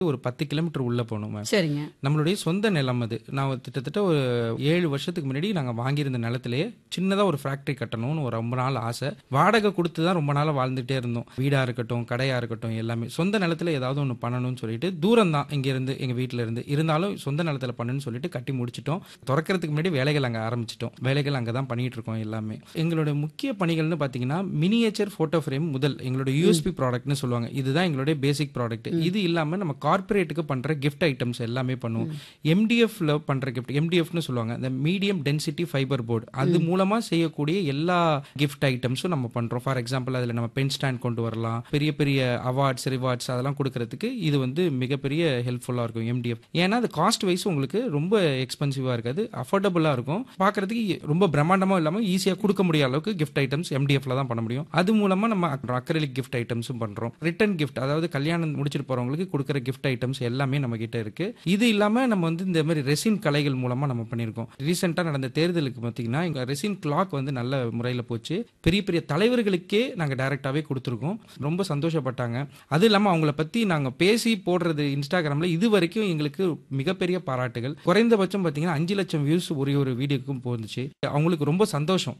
ஒரு பத்து கிலோமீட்டர் உள்ள போகணும் மேம் சரிங்க நம்மளுடைய சொந்த நிலம் அது நான் ஒரு கிட்டத்தட்ட ஒரு ஏழு வருஷத்துக்கு முன்னாடி நாங்கள் வாங்கியிருந்த நிலத்திலேயே சின்னதாக ஒரு ஃபேக்ட்ரி கட்டணும்னு ஒரு ரொம்ப நாள் ஆசை வாடகை கொடுத்து தான் ரொம்ப நாளாக வாழ்ந்துட்டே இருந்தோம் வீடாக இருக்கட்டும் கடையாக இருக்கட்டும் எல்லாமே சொந்த நிலத்தில் ஏதாவது ஒன்று பண்ணணும்னு சொல்லிட்டு தூரம் தான் இங்கேருந்து எங்கள் வீட்டில் இருந்து இருந்தாலும் சொந்த நிலத்தில் பண்ணணும்னு சொல்லிட்டு கட்டி முடிச்சிட்டோம் திறக்கிறதுக்கு முன்னாடி வேலைகள் அங்கே ஆரம்பிச்சிட்டோம் வேலைகள் அங்கே தான் பண்ணிட்டு இருக்கோம் எல்லாமே எங்களுடைய முக்கிய பணிகள்னு பார்த்தீங்கன்னா மினியேச்சர் ஃபோட்டோ ஃப்ரேம் முதல் எங்களோட யூஎஸ்பி ப்ராடக்ட்னு சொல்லுவாங்க இதுதான் எங்களுடைய பேசிக் ப்ராடக்ட் இது இல்லாமல் நம்ம கார்ப்பரேட்டுக்கு பண்ணுற கிஃப்ட் ஐட்டம்ஸ் எல்லாமே பண்ணுவோம் எம்டிஎஃப்ல பண்ணுற கிஃப்ட் எம்டிஎஃப்னு சொல்லுவாங்க இந்த மீடியம் டென்சிட்டி ஃபைபர் போர்டு அது மூலமாக செய்யக்கூடிய எல்லா கிஃப்ட் ஐட்டம்ஸும் நம்ம பண்ணுறோம் ஃபார் எக்ஸாம்பிள் அதில் நம்ம பென் ஸ்டாண்ட் கொண்டு வரலாம் பெரிய பெரிய அவார்ட்ஸ் ரிவார்ட்ஸ் அதெல்லாம் கொடுக்கறதுக்கு இது வந்து மிகப்பெரிய ஹெல்ப்ஃபுல்லாக இருக்கும் எம்டிஎஃப் ஏன்னா அது காஸ்ட் வைஸ் உங்களுக்கு ரொம்ப எக்ஸ்பென்சிவாக இருக்காது அஃபோர்டபுளாக இருக்கும் பார்க்கறதுக்கு ரொம்ப பிரம்மாண்டமாக இல்லாமல் ஈஸியாக கொடுக்க முடிய அளவுக்கு கிஃப்ட் ஐட்டம்ஸ் எம்டிஎஃப்ல தான் பண்ண முடியும் அது மூலமாக நம்ம அக்ரலிக் கிஃப்ட் ஐட்டம்ஸும் பண்ணுறோம் ரிட்டன் கிஃப்ட் அதாவது கல்யாணம் முடிச்சிட்டு போகிறவங்களுக்கு கொடுக்குற கிஃப்ட் ஐட்டம்ஸ் எல்லாமே நம்ம கிட்ட இருக்கு இது இல்லாமல் நம்ம வந்து இந்த மாதிரி ரெசின் கலைகள் மூலமாக நம்ம பண்ணியிருக்கோம் ரீசெண்டாக நடந்த தேர்தலுக்கு பார்த்தீங்கன்னா எங்கள் ரெசின் கிளாக் வந்து நல்ல முறையில் போச்சு பெரிய பெரிய தலைவர்களுக்கே நாங்கள் டைரெக்டாகவே கொடுத்துருக்கோம் ரொம்ப சந்தோஷப்பட்டாங்க அது இல்லாமல் அவங்கள பற்றி நாங்கள் பேசி போடுறது இன்ஸ்டாகிராமில் இது வரைக்கும் எங்களுக்கு மிகப்பெரிய பாராட்டுகள் குறைந்தபட்சம் பார்த்தீங்கன்னா அஞ்சு லட்சம் வியூஸ் ஒரே ஒரு வீடியோக்கும் போந்துச்சு அவங்களுக்கு ரொம்ப சந்தோஷம்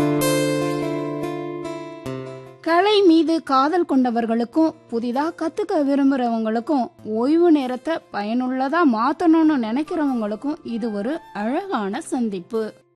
கலை மீது காதல் கொண்டவர்களுக்கும் புதிதா கத்துக்க விரும்புறவங்களுக்கும் ஓய்வு நேரத்தை பயனுள்ளதா மாத்தணும்னு நினைக்கிறவங்களுக்கும் இது ஒரு அழகான சந்திப்பு